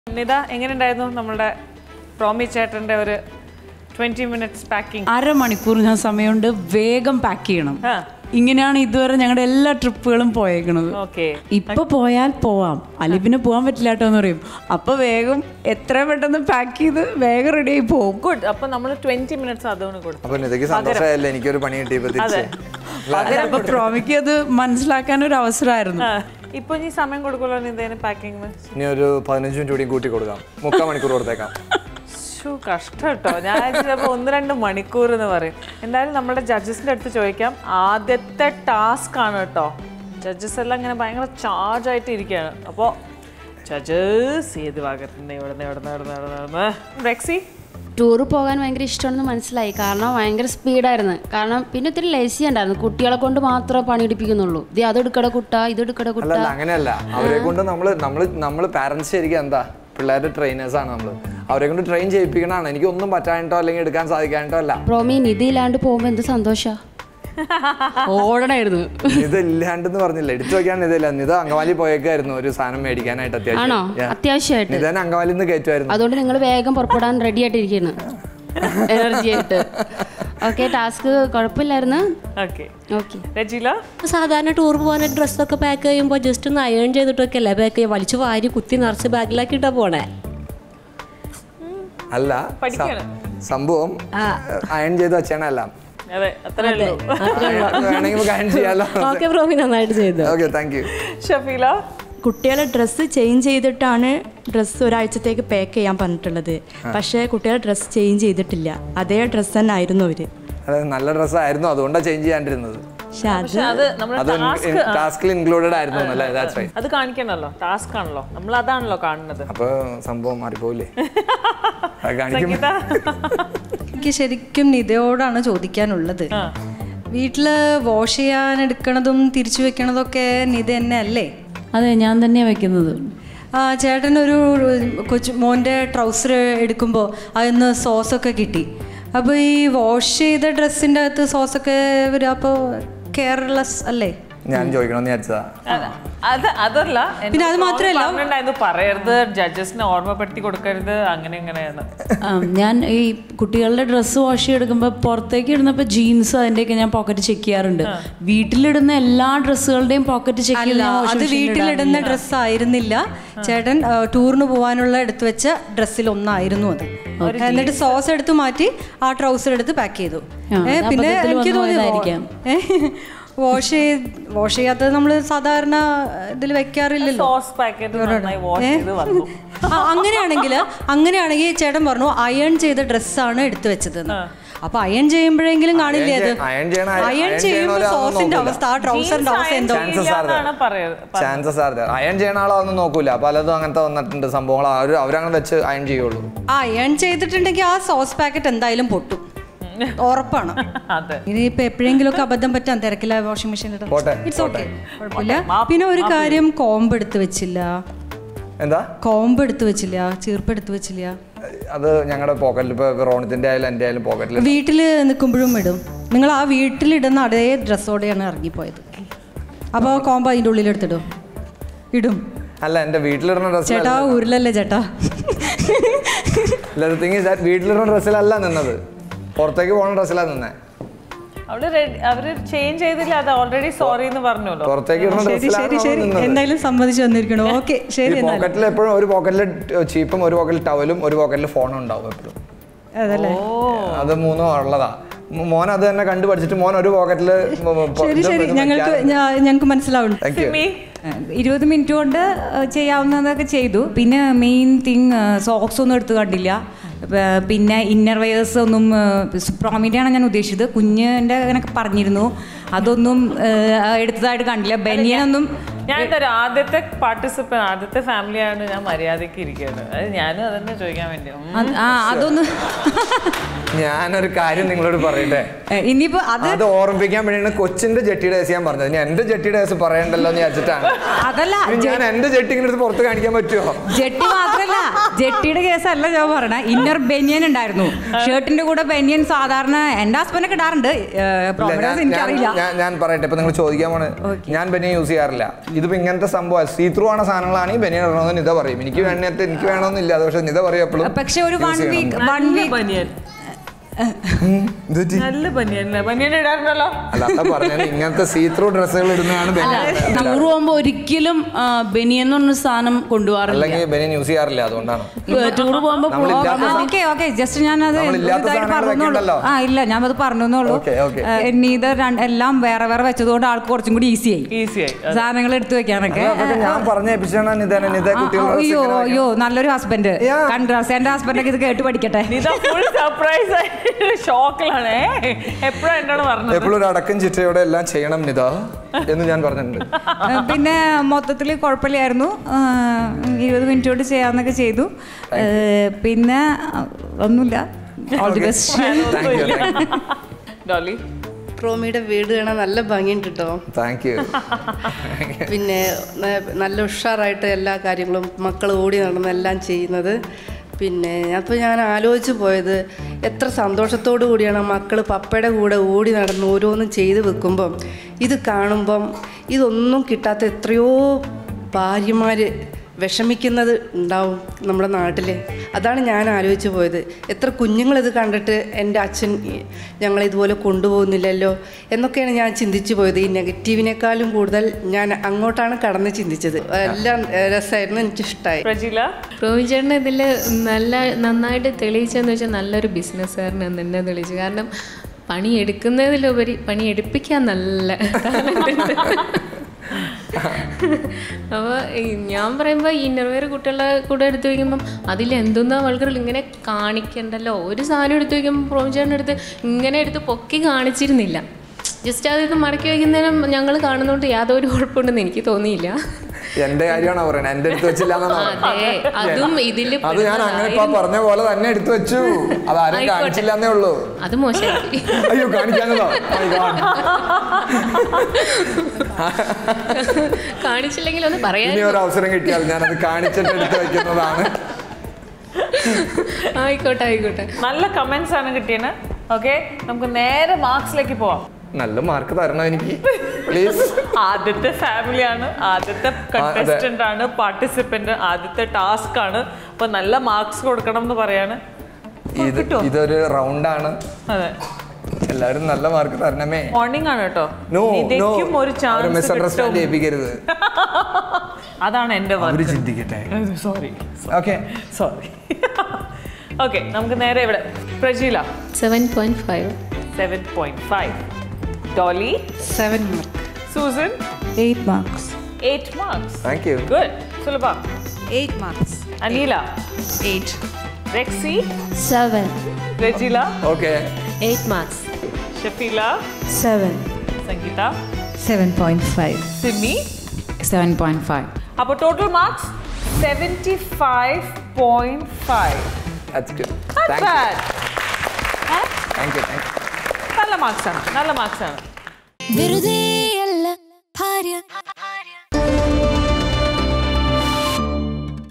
നിത എങ്ങനെയുണ്ടായിരുന്നു നമ്മളുടെ പ്രോമി ചേട്ടന്റെ ഒരു ട്വന്റി മിനിറ്റ്സ് പാക്കിംഗ് അരമണിക്കൂർ ഞാൻ സമയമുണ്ട് വേഗം പാക്ക് ചെയ്യണം ആ. ഇങ്ങനെയാണ് ഇതുവരെ ഞങ്ങളുടെ എല്ലാ ട്രിപ്പുകളും പോയേക്കണത് ഓക്കെ ഇപ്പൊ പോയാൽ പോവാം അല്ലെങ്കിൽ പിന്നെ പോകാൻ പറ്റില്ല കേട്ടോ എന്ന് പറയും അപ്പൊ വേഗം എത്രയും പെട്ടെന്ന് പാക്ക് ചെയ്ത് വേഗം റെഡി ആയി പോകും ഗുഡ് അപ്പൊ നമ്മൾ ട്വന്റി മിനിറ്റ്സ് അതുകൊണ്ട് കൊടുത്തു അപ്പൊ നിതയ്ക്ക് സന്തോഷമായല്ലേ എനിക്കൊരു പണി കിട്ടിയപ്പോ തിരിച്ച് അപ്പൊ പ്രോമിക്ക് അത് മനസ്സിലാക്കാൻ ഒരു അവസരമായിരുന്നു ആ, ഇപ്പൊ ഇനി സമയം കൊടുക്കുമല്ലോ നിതേന് പാക്കിംഗ് ഇനി ഒരു പതിനഞ്ച് മിനിറ്റ് കൂടി കൂട്ടി കൊടുക്കാം മുക്കാൽ മണിക്കൂർ കൊടുത്തേക്കാം ശോ കഷ്ടം കേട്ടോ ഞാൻ ചിലപ്പോൾ ഒന്ന് രണ്ട് മണിക്കൂർ എന്ന് പറയും എന്തായാലും നമ്മുടെ ജഡ്ജസിന്റെ അടുത്ത് ചോദിക്കാം ആദ്യത്തെ ടാസ്ക് ആണ് കേട്ടോ ജഡ്ജസ് എല്ലാം ഇങ്ങനെ ഭയങ്കര ചാർജ് ആയിട്ട് ഇരിക്കുകയാണ് അപ്പോൾ ജഡ്ജസ് ഏത് ഭാഗത്തുനിന്ന് ഇവിടെ നിന്ന് ഇവിടെ നിന്ന് ഇവിടെ നിന്ന് ഇവിടെ നിന്ന് റെക്സി ടൂറ് പോകാൻ ഭയങ്കര ഇഷ്ടമാണെന്ന് മനസ്സിലായി കാരണം ഭയങ്കര സ്പീഡായിരുന്നു കാരണം പിന്നെ ഒത്തിരി ലേസി ഉണ്ടായിരുന്നു കുട്ടികളെ കൊണ്ട് മാത്രമേ പണിയെടുപ്പിക്കുന്നുള്ളൂ ഇത് അതെടുക്കട കുട്ട ഇതെടുക്കട കുട്ട അല്ലല്ല അങ്ങനെയല്ല അവരെ കൊണ്ട് നമ്മള് നമ്മള് നമ്മള് പാരന്റ്സ് ശരിക്കും എന്താ പിള്ളേരുടെ ട്രെയിനേഴ്സ് ആണ് നമ്മള് അവരെ കൊണ്ട് ട്രെയിൻ ചെയ്യിപ്പിക്കണതാണ് എനിക്ക് ഒന്നും പറ്റാനിട്ടോ അല്ലെങ്കിൽ എടുക്കാൻ സാധിക്കാനിട്ടോ അല്ല പ്രോമി നിധി ഇല്ലാണ്ട് പോകുമ്പോൾ എന്ത് സന്തോഷ ഓടണായിരുന്നു ഇത് ഇല്ലാണ്ടെന്ന് പറഞ്ഞില്ല എടുത്തു വെക്കാൻ ഇതില്ല നിത അങ്കമാലി പോയേക്കായിരുന്നു ഒരു സാധനം മേടിക്കാനായിട്ട് ആണോ അത്യാവശ്യം Yeah. അത്യാവശ്യമായിട്ട് നിതനെ അങ്കമാലിയിൽ നിന്ന് കയറ്റുമായിരുന്നു അതുകൊണ്ട് നിങ്ങൾ വേഗം പുറപ്പെടാൻ റെഡി ആയിട്ടിരിക്കുന്നു എനർജി ആയിട്ട് ഓക്കെ ടാസ്ക് കുഴപ്പമില്ലായിരുന്നു ഓക്കെ ഓക്കെ രജില സാധാരണ ടൂർ പോകാൻ ഡ്രസ്സൊക്കെ പാക്ക് ചെയ്യുമ്പോൾ ജസ്റ്റ് ഒന്ന് അയൺ ചെയ്തിട്ടൊക്കെ അല്ലേ പാക്ക് ചെയ്യുക വലിച്ചു വാരി കുത്തി നിറച്ച് ബാഗിലാക്കിയിട്ടാ പോണേ അല്ല പഠിക്കാണ്. സം- സംഭവം അയൺ ചെയ്ത് വെച്ചാണല്ല അതെ അത്രേ ഉള്ളൂ വേണമെങ്കിൽ അയൺ ചെയ്യാലോ ഓക്കെ പ്രോമി നന്നായിട്ട് ചെയ്തു ഓക്കെ താങ്ക് യു ഷഫീല കുട്ടികളെ ഡ്രസ്സ് ചേഞ്ച് ചെയ്തിട്ടാണ് ഡ്രസ്സ് ഒരാഴ്ചത്തേക്ക് പാക്ക് ചെയ്യാൻ പറഞ്ഞിട്ടുള്ളത് പക്ഷേ കുട്ടികളെ ഡ്രസ്സ് ചേഞ്ച് ചെയ്തിട്ടില്ല അതേ ഡ്രസ്സ് തന്നെ ആയിരുന്നു അവര് അതായത് നല്ല ഡ്രസ്സായിരുന്നു അതുകൊണ്ടാണ് ചേഞ്ച് ചെയ്യാണ്ടിരുന്നത് പക്ഷെ അത് പക്ഷെ അത് നമ്മുടെ അത് ടാസ്ക് ടാസ്കിൽ ഇൻക്ലൂഡഡ് ആയിരുന്നു അല്ലേ ദാറ്റ്സ് റൈറ്റ് അത് കാണിക്കണല്ലോ ടാസ്ക് ആണല്ലോ നമ്മൾ അതാണല്ലോ കാണുന്നത് അപ്പൊ സംഭവം മാറിപ്പോയില്ലേ അത് കാണിക്കും സംഗീത എനിക്ക് ശരിക്കും നിതയോടാണ് ചോദിക്കാനുള്ളത് വീട്ടില് വാഷ് ചെയ്യാൻ എടുക്കണതും തിരിച്ചു വെക്കണതൊക്കെ നിത തന്നെ അല്ലേ അതെ ഞാൻ തന്നെയാണ് വെക്കുന്നത് ആ ചേട്ടൻ ഒരു കൊച്ചു മോൻ്റെ ട്രൗസർ എടുക്കുമ്പോൾ അതിന്ന് സോസൊക്കെ കിട്ടി അപ്പോൾ ഈ വാഷ് ചെയ്ത ഡ്രസ്സിൻ്റെ അകത്ത് സോസൊക്കെ വരിക അപ്പോൾ കെയർലെസ് അല്ലേ ഞാൻ ചോദിക്കണമെന്ന് വിചാരിച്ചതാ അത- അത് അതല്ല എന്നോട് പിന്നെ അത് മാത്രമല്ല- പറഞ്ഞിട്ടുണ്ടായിരുന്നു പറയരുത് ജഡ്ജസിനെ ഓർമ്മപ്പെടുത്തി കൊടുക്കരുത് അങ്ങനെ ഇങ്ങനെയാണ് ആ, ഞാൻ ഈ കുട്ടികളുടെ ഡ്രസ്സ് വാഷ് ചെയ്തെടുക്കുമ്പോൾ പുറത്തേക്ക് ഇടുന്നപ്പോൾ ജീൻസ് അതിൻ്റെയൊക്കെ ഞാൻ പോക്കറ്റ് ചെക്ക് ചെയ്യാറുണ്ട് വീട്ടിലിടുന്ന എല്ലാ ഡ്രസ്സുകളുടെയും പോക്കറ്റ് ചെക്ക് അല്ല അത് വീട്ടിലിടുന്ന ഡ്രസ്സ് ആയിരുന്നില്ല ചേട്ടൻ ആ, ടൂറിന് പോകാനുള്ള എടുത്തു വെച്ച ഡ്രസ്സിൽ ഒന്നായിരുന്നു അത് എന്നിട്ട് സോസ് എടുത്ത് മാറ്റി ആ ട്രൗസർ എടുത്ത് പാക്ക് ചെയ്തു ആ, ഏ, അത് പിന്നെ അബദ്ധത്തിൽ എനിക്ക് വന്നു തോന്നി പോയതായിരിക്കാം. വാഷ് ചെയ്ത് വാഷ് ചെയ്യാത്തത് നമ്മൾ സാധാരണ ഇതിൽ വെക്കാറില്ലല്ലോ സോസ് പാക്കറ്റ് നന്നായി വാഷ് ചെയ്ത് വന്നു ആ, അങ്ങനെയാണെങ്കിൽ അങ്ങനെയാണെങ്കിൽ ചേട്ടൻ പറഞ്ഞു അയൺ ചെയ്ത ഡ്രസ്സാണ് എടുത്തു വെച്ചതെന്ന് അപ്പൊ അയൺ ചെയ്യുമ്പോഴെങ്കിലും കാണില്ലേ അത് അയൺ ചെയ്യണ അയൺ അയൺ ചെയ്യുമ്പോൾ ചെയ്യണ സോസിന്റെ അവസ്ഥ ആ ട്രൗസറിന്റെ അവസ്ഥ എന്തോ Chances are there. ചെയ്യില്ലാന്നാണ് പറയുന്നത് ചാൻസസ് ആർ അയൺ ചെയ്യണ ആളൊന്നും നോക്കൂല പലതും അങ്ങനത്തെ വന്നിട്ടുണ്ട് സംഭവങ്ങൾ അവർ അവരങ്ങനെ വെച്ച് അയൺ ചെയ്യുള്ളൂ ആ അയൺ ചെയ്തിട്ടുണ്ടെങ്കിൽ ആ സോസ് പാക്കറ്റ് എന്തായാലും പൊട്ടും ഉറപ്പാണ് അതെ ഇനിയിപ്പോ എപ്പോഴെങ്കിലും ഒക്കെ അബദ്ധം പറ്റാൻ തിരക്കില്ല വാഷിംഗ് മെഷീൻ പോട്ടെ, ഇറ്റ്സ് ഓക്കെ കുഴപ്പമില്ല പിന്നെ ഒരു കാര്യം കോമ്പ് എടുത്ത് വെച്ചില്ല എന്താ കോമ്പ് എടുത്ത് വെച്ചില്ല ചീർപ്പ് എടുത്ത് വെച്ചില്ല അത് ഞങ്ങളുടെ പോക്കറ്റിൽ ഇപ്പൊ റോണത്തിന്റെ ആയാലും എൻ്റെ ആയാലും പോക്കറ്റിൽ വീട്ടിൽ നിൽക്കുമ്പോഴും ഇടും നിങ്ങൾ ആ വീട്ടിലിടുന്ന അതേ ഡ്രസ്സോടെയാണ് ഇറങ്ങിപ്പോയത് അപ്പോൾ കോമ്പ് അതിൻ്റെ ഉള്ളിൽ എടുത്തിടും ഇടും അല്ല എൻ്റെ വീട്ടിലിടുന്ന ഡ്രസ്സിൽ ചേട്ടാ ഉരുളല്ലേ ചേട്ടാ തിങ് ഇസ് ദാറ്റ് വീട്ടിലിടുന്ന ഡ്രസ്സിലല്ല നിന്നത് പുറത്തേക്ക് പോകുന്ന ഡ്രസ്സിലാണ് നിന്നേ അവള് ready- അവര് ചേഞ്ച് ചെയ്തില്ല അത് ഓൾറെഡി സോറി എന്ന് പറഞ്ഞല്ലോ പുറത്തേക്ക് ഇടുന്ന ശരി ശരി ഡ്രസ്സിലാണ് ശരി നിന്നത് എന്തായാലും സമ്മതിച്ചു വന്നിരിക്കണു ഓക്കെ ശരി എന്നാൽ പോക്കറ്റിൽ എപ്പോഴും ഒരു പോക്കറ്റിൽ ചീപ്പും ഒരു പോക്കറ്റിൽ ടവലും ഒരു പോക്കറ്റിൽ ഫോണും ഉണ്ടാവും എപ്പോഴും അതല്ലേ അത് മൂന്നും ഉള്ളതാ മോ- മോൻ അത് തന്നെ കണ്ടു പഠിച്ചിട്ട് മോൻ ഒരു പോക്കറ്റിൽ ശരി ശരി ഞങ്ങൾക്ക് ഞാ- ഞങ്ങൾക്ക് മനസ്സിലാവുന്നു താങ്ക് യു മീ ഇരുപത് മിനിറ്റ് കൊണ്ട് ഏഹ്, ചെയ്യാവുന്നതൊക്കെ ചെയ്തു പിന്നെ മെയിൻ തിങ് സോക്സ് ഒന്നും എടുത്ത് കണ്ടില്ല ഏഹ്, പിന്നെ ഇന്നർ വെയേഴ്സ് ഒന്നും പ്രോമിൻ്റെയാണ് ഞാൻ ഉദ്ദേശിച്ചത് കുഞ്ഞിൻ്റെ അങ്ങനെ പറഞ്ഞിരുന്നു അതൊന്നും ഏഹ്, എടുത്തതായിട്ട് കണ്ടില്ല ബനിയനൊന്നും ഞാൻ തരാം ആദ്യത്തെ പാർട്ടിസിപ്പൻ ആദ്യത്തെ ഫാമിലിയാണ് ഞാൻ മര്യാദക്ക് ഇരിക്കുകയാണ് അത് ഞാനും അതന്നെ ചോദിക്കാൻ വേണ്ടി ഉം. അത് ആ അതൊന്നും ഞാനൊരു കാര്യം നിങ്ങളോട് പറയട്ടെ ഏഹ്, ഇനിയിപ്പോ അത് അത് ഓർമ്മിപ്പിക്കാൻ വേണ്ടിയാണ് കൊച്ചിന്റെ ജെട്ടിയുടെ കേസ് ഞാൻ പറഞ്ഞത് ഞാൻ എന്റെ ജെട്ടിയുടെ കേസ് പറയണ്ടല്ലോ എന്ന് വിചാരിച്ചിട്ടാണ് അതല്ല ഇനി ഞാൻ എന്റെ ജെട്ടി ഇങ്ങനെ എടുത്ത് പുറത്ത് കാണിക്കാൻ പറ്റുമോ ജെട്ടി മാത്രല്ല ജെട്ടിയുടെ കേസല്ല ഞാൻ പറഞ്ഞ ഇന്നർ ബനിയൻ ഉണ്ടായിരുന്നു ഷർട്ടിന്റെ കൂടെ ബനിയൻ സാധാരണ എന്റെ ഹസ്ബൻഡൊക്കെ ഇടാറുണ്ട് ഏഹ്, ഇല്ല, പ്രോമിനൻസ് ഞാൻ- എനിക്കറിയില്ല ഞാൻ- ഞാൻ- ഞാൻ പറയട്ടെ ഇപ്പൊ നിങ്ങൾ ചോദിക്കാൻ പോണ് ഞാൻ ബനിയൻ യൂസ് ചെയ്യാറില്ല ഇതിപ്പോ ഇങ്ങനത്തെ സംഭവം സീ ത്രൂ ആണ് സാധനങ്ങളാണെങ്കിൽ ബനിയൻ ഇടണമെന്ന് നിത പറയും എനിക്ക് വേണ്ടിയിട്ട് എനിക്ക് വേണമെന്നില്ല അത് പക്ഷെ നിത പറയും എപ്പോഴും പക്ഷെ ഒരു വൺ വീക്ക് വൺ നല്ല വീക്ക് ബനിയൻ നല്ല ബനിയൻ അല്ലേ ബനിയൻ ഇടാറുണ്ടല്ലോ അല്ലാത്ത പറഞ്ഞാൽ ഇങ്ങനത്തെ സീ ത്രൂ ഡ്രസ്സുകൾ ഇടുന്നതാണ് ബനിയൻ ടൂർ പോകുമ്പോൾ ഒരിക്കലും ആ, ബനിയൻ എന്ന് പറഞ്ഞ സാധനം കൊണ്ടുപോകാറില്ല അല്ലെങ്കിൽ ബനിയൻ യൂസ് ചെയ്യാറില്ല അതുകൊണ്ടാണ് ടൂർ പോകുമ്പോൾ നമ്മളില്ലാത്ത സാ- ഓക്കെ ഓക്കെ ജസ്റ്റ് ഞാനത് നമ്മളില്ലാത്ത ഇതായിട്ട് സാധനങ്ങൾ പറഞ്ഞോളൂ വെക്കണ്ടല്ലോ. ആ ഇല്ല ഞാൻ അത് പറഞ്ഞോളൂ Okay, okay. നീത് എല്ലാം വേറെ വേറെ വെച്ചതുകൊണ്ട് ആൾക്ക് കുറച്ചും കൂടി ഈസി ആയി ഈസി ആയി സാധനങ്ങൾ എടുത്തു വെക്കാനൊക്കെ അത് അതൊക്കെ ഞാൻ പറഞ്ഞ എപ്പിച്ചാണ് നിത നിത ആ, കുട്ടികളുടെ dress അയ്യോ ഇങ്ങനെ വെക്കാൻ. അയ്യോ നല്ലൊരു ഹസ്ബൻഡ് Yeah. കൺട്രാസ് എന്റെ ഹസ്ബൻഡൊക്കെ ഇത് കേട്ട് പഠിക്കട്ടെ നിത ഫുൾ സർപ്രൈസ് ഷോക്കിലാണ് എപ്പോഴാ എന്നോട് പറഞ്ഞത് എപ്പോഴും ഒരു അടക്കം ചിട്ടയോടെ എല്ലാം ചെയ്യണം നിത എന്ന് ഞാൻ പറഞ്ഞിട്ടുണ്ട് ഏഹ് പിന്നെ മൊത്തത്തിൽ കുഴപ്പമില്ലായിരുന്നു ഏഹ് ഇരുപത് മിനിറ്റ് കൊണ്ട് ചെയ്യാമെന്നൊക്കെ ചെയ്തു ഏഹ് പിന്നെ അഹ് ഒന്നുമില്ല all the best thank you Dolly പ്രോമിയുടെ വീട് കാണാൻ നല്ല ഭംഗിയുണ്ട് കേട്ടോ താങ്ക് യു പിന്നെ ന- നല്ല ഉഷാറായിട്ട് എല്ലാ കാര്യങ്ങളും മക്കൾ ഓടി നടന്ന് എല്ലാം ചെയ്യുന്നത് പിന്നെ അപ്പോൾ ഞാൻ ആലോചിച്ച് പോയത് എത്ര സന്തോഷത്തോടു കൂടിയാണ് മക്കൾ പപ്പയുടെ കൂടെ ഓടി നടന്ന് ഓരോന്നും ചെയ്ത് വെക്കുമ്പം ഇത് കാണുമ്പം ഇതൊന്നും കിട്ടാത്ത എത്രയോ ഭാര്യമാർ വിഷമിക്കുന്നത് ഉണ്ടാവും നമ്മുടെ നാട്ടിൽ അതാണ് ഞാൻ ആലോചിച്ച് പോയത് എത്ര കുഞ്ഞുങ്ങളിത് കണ്ടിട്ട് എൻ്റെ അച്ഛൻ ഈ- ഞങ്ങളെ ഇതുപോലെ കൊണ്ടുപോകുന്നില്ലല്ലോ എന്നൊക്കെയാണ് ഞാൻ ചിന്തിച്ചു പോയത് ഈ നെഗറ്റീവിനേക്കാളും കൂടുതൽ ഞാൻ അങ്ങോട്ടാണ് കടന്ന് ചിന്തിച്ചത് എല്ലാം ഏഹ്, രസമായിരുന്നു എനിക്കിഷ്ടമായി പ്രജില പ്രോവിചേട്ടൻ ഇതിൽ നല്ല നന്നായിട്ട് തെളിയിച്ചെന്ന് വെച്ചാൽ നല്ലൊരു ബിസിനസ്സുകാരനാണ് തന്നെ തെളിയിച്ചു കാരണം പണി എടുക്കുന്നതിലുപരി പണി എടുപ്പിക്കാൻ നല്ല talent ഉണ്ട്. അപ്പോൾ ഞാൻ പറയുമ്പോൾ ഇന്നർവെയർ കുട്ടികളെ കൂടെ എടുത്ത് വയ്ക്കുമ്പം അതിൽ എന്തെന്നാ വൾഗറിൽ ഇങ്ങനെ കാണിക്കണ്ടല്ലോ ഒരു സാധനം എടുത്ത് വയ്ക്കുമ്പോൾ പ്രോവിചേട്ടൻ്റെ അടുത്ത് ഇങ്ങനെ എടുത്ത് പൊക്കി കാണിച്ചിരുന്നില്ല ജസ്റ്റ് അത് മടക്കി വയ്ക്കുന്നതിനും ഞങ്ങൾ കാണുന്നതുകൊണ്ട് യാതൊരു കുഴപ്പമുണ്ടെന്ന് എനിക്ക് തോന്നിയില്ല എന്റെ കാര്യമാണോ പറയുന്നത് എന്റെ അടുത്ത് വെച്ചില്ല അതെ അതും ഇതിൽ അത് ഞാൻ അങ്ങനെ ഇപ്പൊ പറഞ്ഞ പോലെ തന്നെ എടുത്തു വെച്ചു അത് ആരും ആയിക്കോട്ടെ. കാണിച്ചില്ല എന്നേ ഉള്ളൂ അത് മോശമായി അയ്യോ കാണിക്കാനോ കാണിച്ചില്ലെങ്കിൽ ഒന്ന് പറയാൻ ഇനി ഒരു അവസരം കിട്ടിയാൽ ഞാൻ അത് കാണിച്ചിട്ട് എടുത്തു വെക്കുന്നതാണ് ആയിക്കോട്ടെ ആയിക്കോട്ടെ നല്ല കമന്റ്സ് ആണ് കിട്ടിയത് ഓക്കെ നമുക്ക് നേരെ മാർക്സിലേക്ക് പോവാം നല്ല മാർക്ക് തരണം എനിക്ക് പ്ലീസ് ആദ്യത്തെ ഫാമിലിയാണ് ആദ്യത്തെ കണ്ടസ്റ്റന്റ് ആണ് പാർട്ടിസിപ്പന്റ് ആദ്യത്തെ ടാസ്ക് ആണ് അപ്പൊ നല്ല മാർക്സ് കൊടുക്കണം എന്ന് പറയാണ് ഇത് ഇതൊരു റൗണ്ടാണ് അതെ എല്ലാവരും നല്ല മാർക്ക് തരണമേ മോർണിംഗ് ആണ് കേട്ടോ നോ നോ നിതയ്ക്കും ഒരു ചാൻസ് മിസ്അണ്ടർസ്റ്റാൻഡ് ചെയ്യിപ്പിക്കരുത് അതാണ് എന്റെ അവര് ചിന്തിക്കട്ടെ സോറി ഓക്കെ സോറി ഓക്കെ നമുക്ക് നേരെ ഇവിടെ Prajeela seven point five seven point five Dolly seven mark Susan eight marks eight marks thank you good Sulabha eight marks Aneela eight Rexy seven Rajila okay eight marks Shafeela seven Sangeetha seven point five Simi seven point five അപ്പോൾ total marks seventy five point five that's good thank you thank you thank you നല്ല marks ആണ് നല്ല marks ആണ് വെറുതെ അല്ല ഭാര്യ